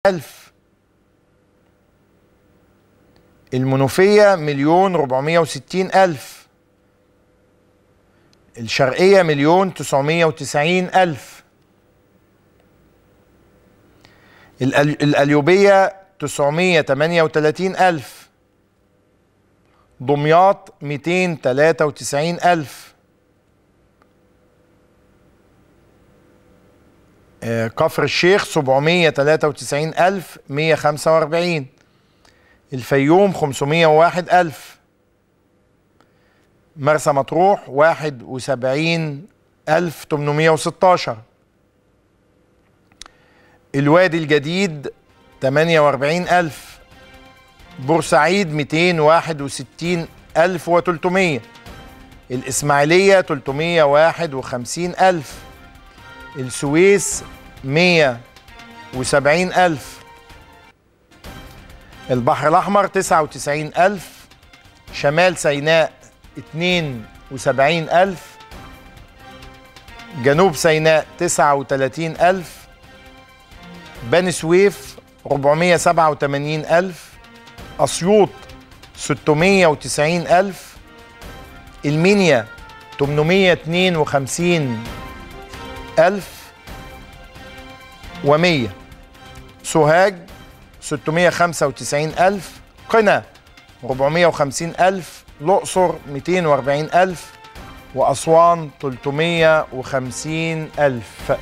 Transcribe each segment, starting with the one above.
ألف المنوفية مليون ربعمية وستين ألف الشرقية مليون تسعمية وتسعين ألف الأل- القليوبية تسعمية تمانية وتلاتين ألف دمياط ميتين تلاتة وتسعين ألف آه، كفر الشيخ 793 ألف 145 الفيوم 501 ألف مرسى مطروح 71 ألف 816 الوادي الجديد 48 ألف بورسعيد 261 ألف و300 الإسماعيلية 351 ألف السويس 170 ألف البحر الأحمر 99 ألف شمال سيناء 72 ألف جنوب سيناء 39 ألف بني سويف 487 ألف أسيوط 690 ألف المنيا 852 ألف ومية سوهاج 695 ألف قنا 450 ألف الأقصر 240 ألف وأسوان 350 ألف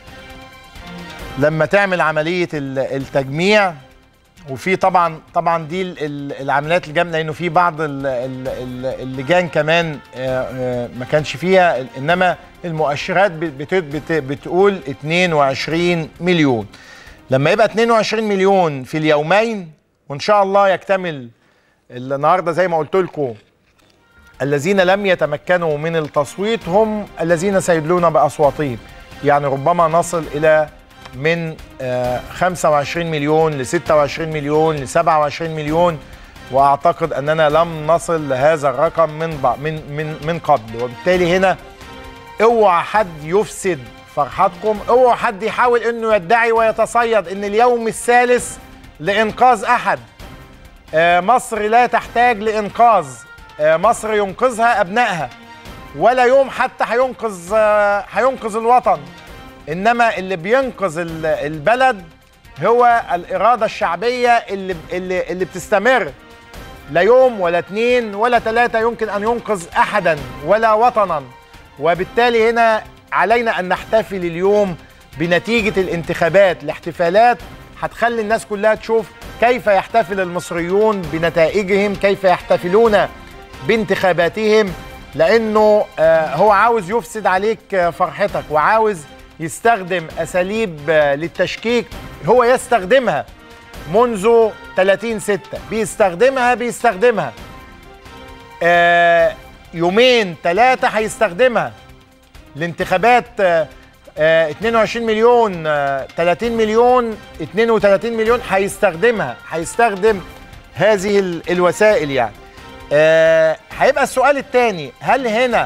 لما تعمل عملية ال- التجميع وفي طبعا طبعا دي ال- ال- العمليات الجامده لانه في بعض ال- ال- ال- اللجان كمان آه، آه، ما كانش فيها انما المؤشرات بت- بت- بتقول 22 مليون لما يبقى 22 مليون في اليومين وان شاء الله يكتمل النهارده زي ما قلت لكم الذين لم يتمكنوا من التصويت هم الذين سيدلون باصواتهم يعني ربما نصل الى من آه، 25 مليون ل 26 مليون ل 27 مليون واعتقد اننا لم نصل لهذا الرقم من بع- من من من قبل وبالتالي هنا اوعى حد يفسد فرحتكم اوعى حد يحاول انه يدعي ويتصيد ان اليوم الثالث لانقاذ احد آه، مصر لا تحتاج لانقاذ آه، مصر ينقذها ابنائها ولا يوم حتى هينقذ آه، هينقذ الوطن انما اللي بينقذ ال- البلد هو الاراده الشعبيه اللي اللي اللي بتستمر لا يوم ولا اتنين ولا تلاته يمكن ان ينقذ احدا ولا وطنا وبالتالي هنا علينا ان نحتفل اليوم بنتيجه الانتخابات الاحتفالات هتخلي الناس كلها تشوف كيف يحتفل المصريون بنتائجهم كيف يحتفلون بانتخاباتهم لانه آه، هو عاوز يفسد عليك آه، فرحتك وعاوز يستخدم اساليب آه، للتشكيك هو يستخدمها منذ 30 6 بيستخدمها بيستخدمها آه، يومين ثلاثة هيستخدمها الانتخابات آه، آه، 22 مليون آه، 30 مليون 32 مليون هيستخدمها هيستخدم هذه ال- الوسائل يعني آه، هيبقى السؤال الثاني هل هنا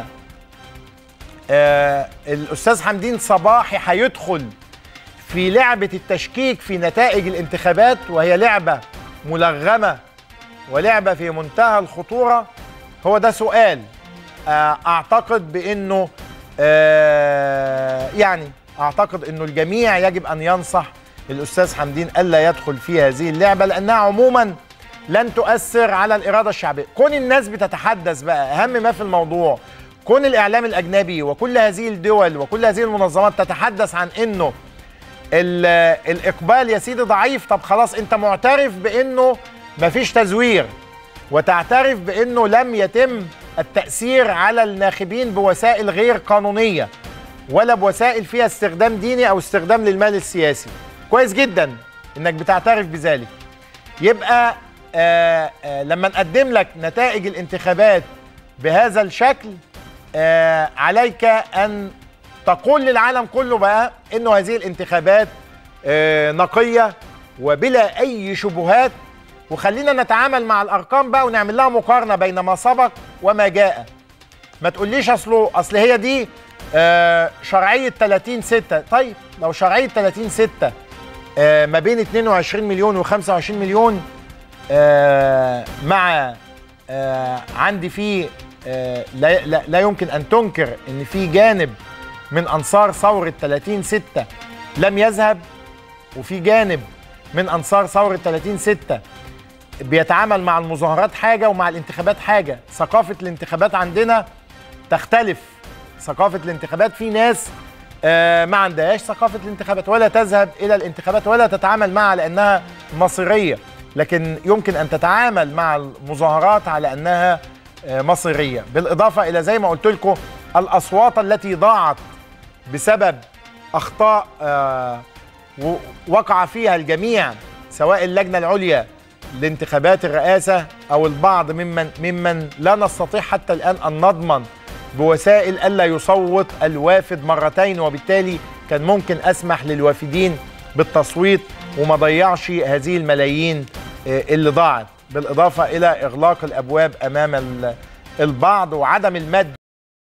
آه، الاستاذ حمدين صباحي هيدخل في لعبه التشكيك في نتائج الانتخابات وهي لعبه ملغمه ولعبه في منتهى الخطوره هو ده سؤال آه، اعتقد بانه آه، يعني اعتقد انه الجميع يجب ان ينصح الاستاذ حمدين الا يدخل في هذه اللعبه لانها عموما لن تؤثر على الاراده الشعبيه كون الناس بتتحدث بقى اهم ما في الموضوع كون الاعلام الاجنبي وكل هذه الدول وكل هذه المنظمات تتحدث عن انه ال- الاقبال يا سيدي ضعيف طب خلاص انت معترف بانه مفيش تزوير وتعترف بانه لم يتم التاثير على الناخبين بوسائل غير قانونيه ولا بوسائل فيها استخدام ديني او استخدام للمال السياسي كويس جدا انك بتعترف بذلك يبقى آه آه لما نقدم لك نتائج الانتخابات بهذا الشكل آه عليك ان تقول للعالم كله بقى انه هذه الانتخابات آه نقيه وبلا اي شبهات وخلينا نتعامل مع الارقام بقى ونعمل لها مقارنه بين ما سبق وما جاء ما تقوليش اصله اصل هي دي آه شرعيه 30 6 طيب لو شرعيه 30 6 آه، ما بين 22 مليون و25 مليون آه، مع آه، عندي فيه آه، لا, لا, لا يمكن ان تنكر ان في جانب من انصار ثوره 30 6 لم يذهب وفي جانب من انصار ثوره 30 6 بيتعامل مع المظاهرات حاجه ومع الانتخابات حاجه ثقافه الانتخابات عندنا تختلف ثقافه الانتخابات في ناس آه، ما عندهاش ثقافه الانتخابات ولا تذهب الى الانتخابات ولا تتعامل معها لانها مصيريه لكن يمكن ان تتعامل مع المظاهرات على انها آه، مصيريه بالاضافه الى زي ما قلت لكم الاصوات التي ضاعت بسبب اخطاء آه، و- وقع فيها الجميع سواء اللجنه العليا لانتخابات الرئاسه او البعض ممن ممن لا نستطيع حتى الان ان نضمن بوسائل الا يصوت الوافد مرتين وبالتالي كان ممكن اسمح للوافدين بالتصويت وما ضيعش هذه الملايين آه، اللي ضاعت بالاضافه الى اغلاق الابواب امام ال- البعض وعدم المد